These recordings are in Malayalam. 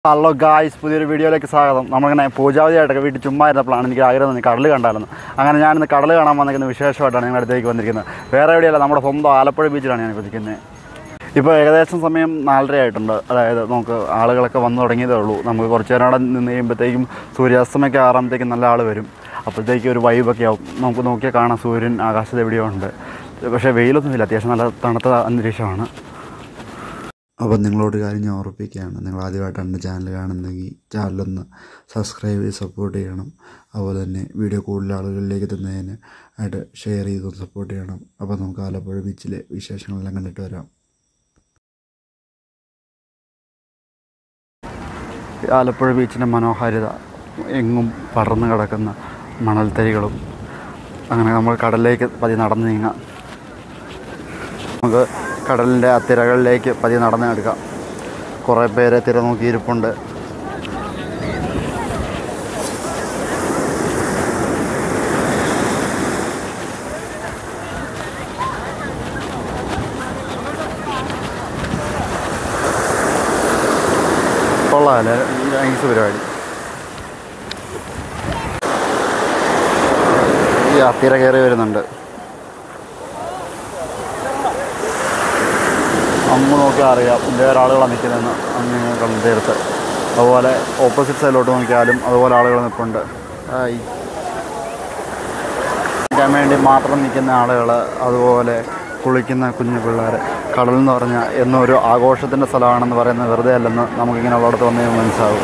ഹലോ ഗായ്സ് പുതിയൊരു വീഡിയോയിലേക്ക് സ്വാഗതം നമ്മളിങ്ങനെ പൂജാവതിയായിട്ടൊക്കെ വീട്ടിൽ ചുമ്മാ ഇരുന്നപ്പോഴാണ് എനിക്ക് ആഗ്രഹം തോന്നി കടൽ കണ്ടായിരുന്നു അങ്ങനെ ഞാനിന്ന് കടൽ കാണാൻ വന്നിരിക്കുന്ന വിശേഷമായിട്ടാണ് ഞങ്ങളുടെ അടുത്തേക്ക് വന്നിരിക്കുന്നത് വേറെ എവിടെയല്ല നമ്മുടെ സ്വന്തം ആലപ്പുഴ ബീച്ചിലാണ് ഞാൻ ഇരിക്കുന്നത് ഇപ്പോൾ ഏകദേശം സമയം നാലര ആയിട്ടുണ്ട് അതായത് നമുക്ക് ആളുകളൊക്കെ വന്നു തുടങ്ങിയതേ ഉള്ളൂ നമുക്ക് കുറച്ച് നേരം അവിടെ നിന്ന് കഴിയുമ്പോഴത്തേക്കും സൂര്യാസ്തമയൊക്കെ ആറാകുമ്പോഴത്തേക്കും നല്ല ആൾ വരും അപ്പോഴത്തേക്കും ഒരു വൈബൊക്കെ ആവും നമുക്ക് നോക്കിയാൽ കാണാം സൂര്യൻ ആകാശത്ത് എവിടെയോ ഉണ്ട് പക്ഷേ വെയിലൊന്നുമില്ല അത്യാവശ്യം നല്ല തണുത്ത അന്തരീക്ഷമാണ് അപ്പം നിങ്ങളോട് കാര്യം ഞാൻ ഓർപ്പിക്കുകയാണ് നിങ്ങൾ ആദ്യമായിട്ടാണ് എൻ്റെ ചാനൽ കാണുന്നെങ്കിൽ ചാനലൊന്ന് സബ്സ്ക്രൈബ് ചെയ്ത് സപ്പോർട്ട് ചെയ്യണം അതുപോലെ തന്നെ വീഡിയോ കൂടുതൽ ആളുകളിലേക്ക് എത്തുന്നതിന് ആയിട്ട് ഷെയർ ചെയ്ത് സപ്പോർട്ട് ചെയ്യണം അപ്പോൾ നമുക്ക് ആലപ്പുഴ ബീച്ചിലെ വിശേഷങ്ങളെല്ലാം കണ്ടിട്ട് വരാം ഈ ആലപ്പുഴ ബീച്ചിൻ്റെ മനോഹാരിത എങ്ങും പടർന്നു കിടക്കുന്ന മണൽത്തരികളും അങ്ങനെ നമ്മൾ കടലിലേക്ക് പതി നടന്നു നീങ്ങാം നമുക്ക് കടലിൻ്റെ ആ തിരകളിലേക്ക് പതി നടന്നു എടുക്കാം കുറേ പേരെ തിര നോക്കിയിരിപ്പുണ്ട് കൊള്ളാമല്ലേ നൈസ് പരിപാടി ഈ അത്തിര കയറി വരുന്നുണ്ട് അങ്ങ് നോക്കിയാൽ അറിയാം വേറെ ആളുകളാണ് നിൽക്കുന്നതെന്ന് അങ്ങ് കടൽ തീർത്ത് അതുപോലെ ഓപ്പോസിറ്റ് സൈഡിലോട്ട് നോക്കിയാലും അതുപോലെ ആളുകൾ നിൽപ്പുണ്ട് ആയി കുളിക്കാൻ വേണ്ടി മാത്രം നിൽക്കുന്ന ആളുകൾ അതുപോലെ കുളിക്കുന്ന കുഞ്ഞു പിള്ളേർ കടൽ എന്ന് പറഞ്ഞാൽ എന്നും ഒരു ആഘോഷത്തിൻ്റെ സ്ഥലമാണെന്ന് പറയുന്നത് വെറുതെ അല്ലെന്ന് നമുക്കിങ്ങനെ ഉള്ളിടത്ത് വന്നു കഴിയുമ്പോൾ മനസ്സിലാവും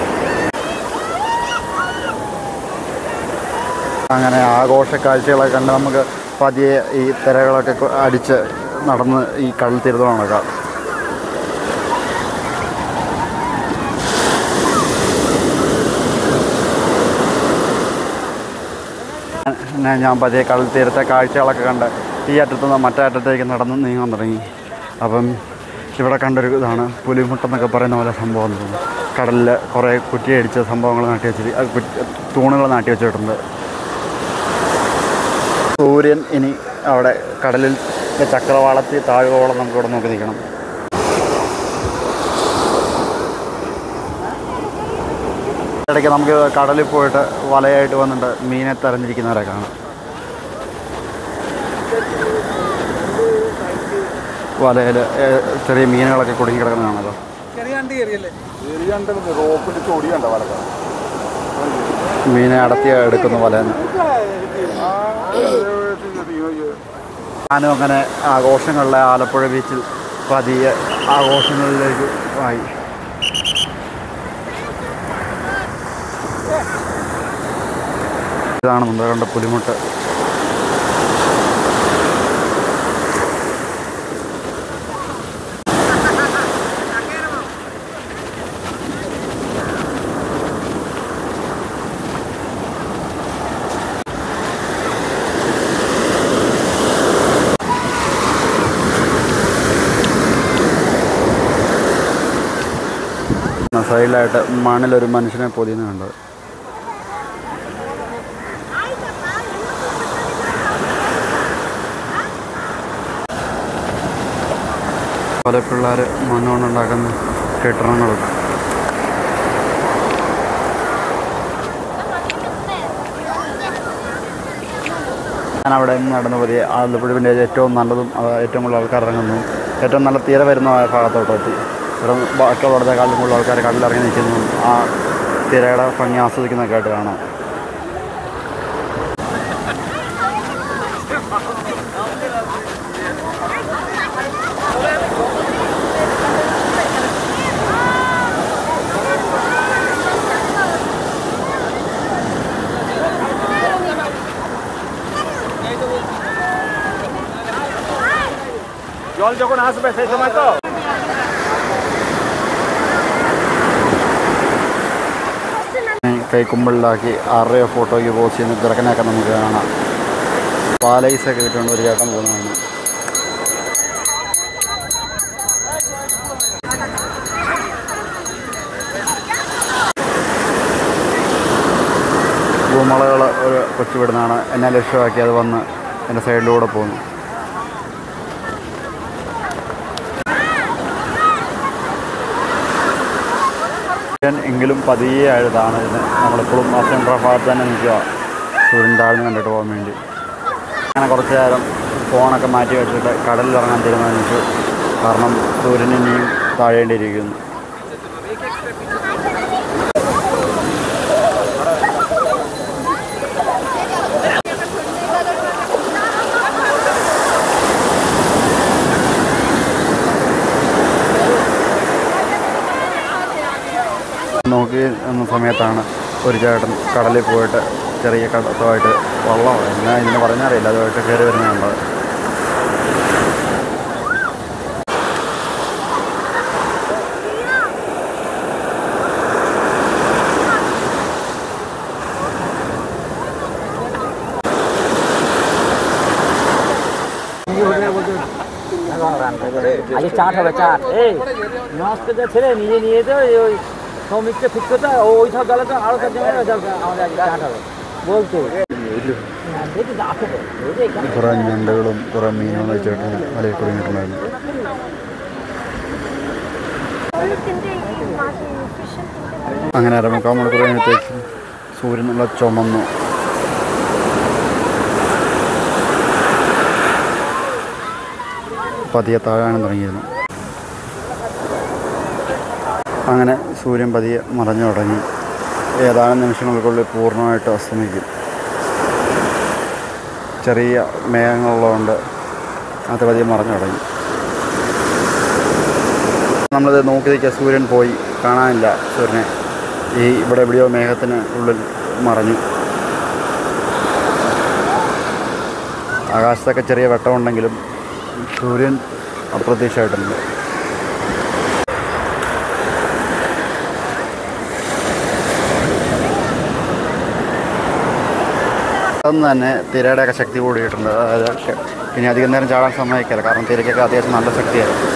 അങ്ങനെ ആഘോഷ കാഴ്ചകളൊക്കെ കണ്ട് നമുക്ക് പതിയെ ഈ തിരകളൊക്കെ കൊ- അടിച്ച് നടന്ന് ഈ കടൽ തീരത്ത് നടക്കാം പിന്നെ ഞാൻ പതിയെ കടൽ തീരത്തെ കാഴ്ചകളൊക്കെ കണ്ട് ഈ അറ്റത്തുനിന്ന് മറ്റേ അറ്റത്തേക്ക് നടന്ന് നീങ്ങാൻ തുടങ്ങി അപ്പം ഇവിടെ കണ്ടൊരു ഇതാണ് പുലിമുട്ടെന്നൊക്കെ പറയുന്ന പോലെ സംഭവം എന്ന് തോന്നുന്നു കടലിൽ കുറേ കുറ്റിയടിച്ച സംഭവങ്ങൾ നാട്ടി വെച്ചിട്ട് അത് കുറ്റി- തൂണുകൾ നാട്ടി വെച്ചിട്ടുണ്ട് സൂര്യൻ ഇനി അവിടെ കടലിൽ ചക്രവാളത്തിൽ താഴ്വോളം നമുക്ക് ഇവിടെ നോക്കി നിൽക്കണം ഇടയ്ക്ക് നമുക്ക് കടലിൽ പോയിട്ട് വലയായിട്ട് വന്നിട്ട് മീനെ തെരഞ്ഞിരിക്കുന്നവരെ കാണാം വലയിൽ ചെറിയ മീനുകളൊക്കെ കുടുങ്ങി കിടക്കുന്നതാണല്ലോ മീനെ അടത്തി എടുക്കുന്ന വലയെന്ന് ഞാനും അങ്ങനെ ആഘോഷങ്ങളിലെ ആലപ്പുഴ ബീച്ചിൽ പതിയെ ആഘോഷങ്ങളിലേക്ക് ആയി ഇതാണ് നമ്മൾ കണ്ട പുലിമുട്ട് സൈഡിലായിട്ട് മണ്ണിലൊരു മനുഷ്യനെ പൊതിയുന്ന കണ്ടത് പല പിള്ളേർ മണ്ണുകൊണ്ടുണ്ടാക്കുന്ന കെട്ടിടങ്ങളും ഞാൻ അവിടെ നിന്ന് നടന്നു പോയി ആലപ്പുഴവിൻ്റെ ഏറ്റവും നല്ലതും അത് ഏറ്റവും കൂടുതൽ ആൾക്കാർ ഇറങ്ങുന്നു ഏറ്റവും നല്ല തീരെ വരുന്ന ഭാഗത്തോട്ട് എത്തി ഇവിടെ ബാക്കിയുള്ളിടത്തെക്കാളും കൂടുതൽ ആൾക്കാർ കടലിറങ്ങി നിൽക്കുന്നു ആ തിരയുടെ ഭംഗി ആസ്വദിക്കുന്നതൊക്കെ ആയിട്ട് കാണാം জল যখন আসবে সেই সময় তো കൈക്കുമ്പിളിലാക്കി ആരുടെയോ ഫോട്ടോയ്ക്ക് പോസ്റ്റ് ചെയ്യുന്ന ചെറുക്കനെയൊക്കെ നമുക്ക് കാണാം പാലൈസൊക്കെ കിട്ടുകൊണ്ട് ഒരു ചേട്ടൻ പോകുന്നതാണ് ഭൂമളകൾ ഒരു കൊച്ചു വിടുന്നതാണ് എന്നെ ലക്ഷ്യമാക്കി അത് വന്ന് എൻ്റെ സൈഡിലൂടെ പോകുന്നു എങ്കിലും പതിയെ ആയതാണ് ഇത് നമ്മളിപ്പോഴും ആ സെൻട്രൽ ഭാഗത്ത് തന്നെ നിൽക്കുക സൂര്യൻ താഴ്ന്ന് കണ്ടിട്ട് പോകാൻ വേണ്ടി അങ്ങനെ കുറച്ച് നേരം ഫോണൊക്കെ മാറ്റി വെച്ചിട്ട് കടലിൽ ഇറങ്ങാൻ തീരുമാനിച്ചു കാരണം സൂര്യൻ ഇനിയും താഴേണ്ടിയിരിക്കുന്നു നോക്കി എന്ന സമയത്താണ് ഒരു ചേട്ടൻ കടലിൽ പോയിട്ട് ചെറിയ കടത്തുമായിട്ട് വള്ളമോ എന്നാ ഇതിന് പറഞ്ഞറിയില്ല അതുമായിട്ട് കയറി വരുന്നുണ്ട് আগে চাট হবে চাট এই মাছকে যা ছেড়ে নিয়ে নিয়ে তো ওই- ওই শ্রমিককে ঠিক করতে হয়, ওই সব গেলে তো আরো চারটে মেরে আমাদের আজকে চাট হবে বলতো দেখি তো আসে তো ওই যে এখানে കുറേ ഞണ്ടുകളും കുറേ മീനുകളും വെച്ചിട്ട് വലയിൽ കുടുങ്ങിയിട്ടുണ്ടായിരുന്നു തിന്റെ ഈ മാറ്റി ഫിഷൻ തിന്റെ അങ്ങനെ അരമുക്കാൽ മണിക്കൂർ കഴിഞ്ഞത്തേക്ക് സൂര്യൻ നല്ല ചുമന്നു പതിയെ താഴാനും തുടങ്ങിയിരുന്നു അങ്ങനെ സൂര്യൻ പതിയെ മറഞ്ഞു തുടങ്ങി ഏതാനും നിമിഷങ്ങൾക്കുള്ളിൽ പൂർണ്ണമായിട്ട് അസ്തമിക്കും ചെറിയ മേഘങ്ങളുള്ളതുകൊണ്ട് അത് പതിയെ മറഞ്ഞു തുടങ്ങി നമ്മളിത് നോക്കി നിൽക്കുക സൂര്യൻ പോയി കാണാനില്ല സൂര്യനെ ഈ ഇവിടെ എവിടെയോ മേഘത്തിന് ഉള്ളിൽ മറഞ്ഞു ആകാശത്തൊക്കെ ചെറിയ വെട്ടമുണ്ടെങ്കിലും സൂര്യൻ അപ്രത്യക്ഷമായിട്ടുണ്ട് അതൊന്നും തന്നെ തിരയുടെയൊക്കെ ശക്തി കൂടിയിട്ടുണ്ട് അതായത് ഷ- ഇനി അധികം നേരം ചാടാൻ സമ്മതിക്കില്ല കാരണം തിരക്കൊക്കെ അത്യാവശ്യം നല്ല ശക്തിയായിരുന്നു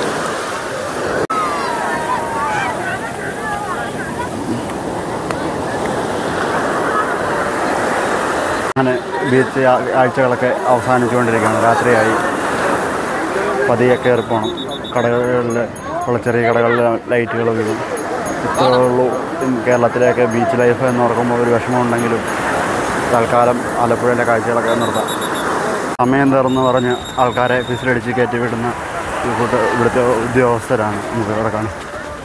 അങ്ങനെ ബീച്ച് ആ- കാഴ്ചകളൊക്കെ അവസാനിച്ചുകൊണ്ടിരിക്കുകയാണ് രാത്രിയായി പതിയെ കയറി പോകണം കടകളിൽ ഉള്ള ചെറിയ കടകളിൽ ലൈറ്റുകൾ വീഴും ഇത്രയേ ഉള്ളൂ ഇന്ന് കേരളത്തിലെയൊക്കെ ബീച്ച് ലൈഫ് എന്ന് ഓർക്കുമ്പോൾ ഒരു വിഷമമുണ്ടെങ്കിലും തൽക്കാലം ആലപ്പുഴയിലെ കാഴ്ചകളൊക്കെ നിർത്താം സമയം തീർന്ന് പറഞ്ഞ് ആൾക്കാരെ ഫിസിലടിച്ച് കയറ്റി വിടുന്ന ഈ കൂട്ട് ഇവിടുത്തെ ഉദ്യോഗസ്ഥരാണ് നമുക്ക് ഇവിടെ കാണാം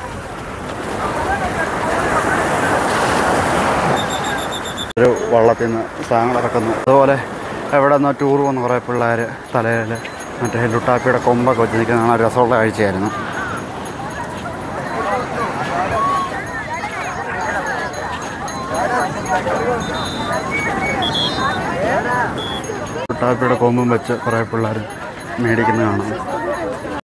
ഒരു വള്ളത്തിൽ നിന്ന് സാധനങ്ങൾ ഇറക്കുന്നു അതുപോലെ എവിടെ നിന്നോ ടൂർ പോകുന്ന കുറേ പിള്ളേർ തലയിൽ മറ്റേ ലുട്ടാപ്പിയുടെ കൊമ്പൊക്കെ വെച്ച് നിൽക്കുന്ന കാണാൻ രസമുള്ള കാഴ്ചയായിരുന്നു ലുട്ടാപ്പിയുടെ കൊമ്പും വെച്ച് കുറേ പിള്ളേർ മേടിക്കുന്ന കാണാം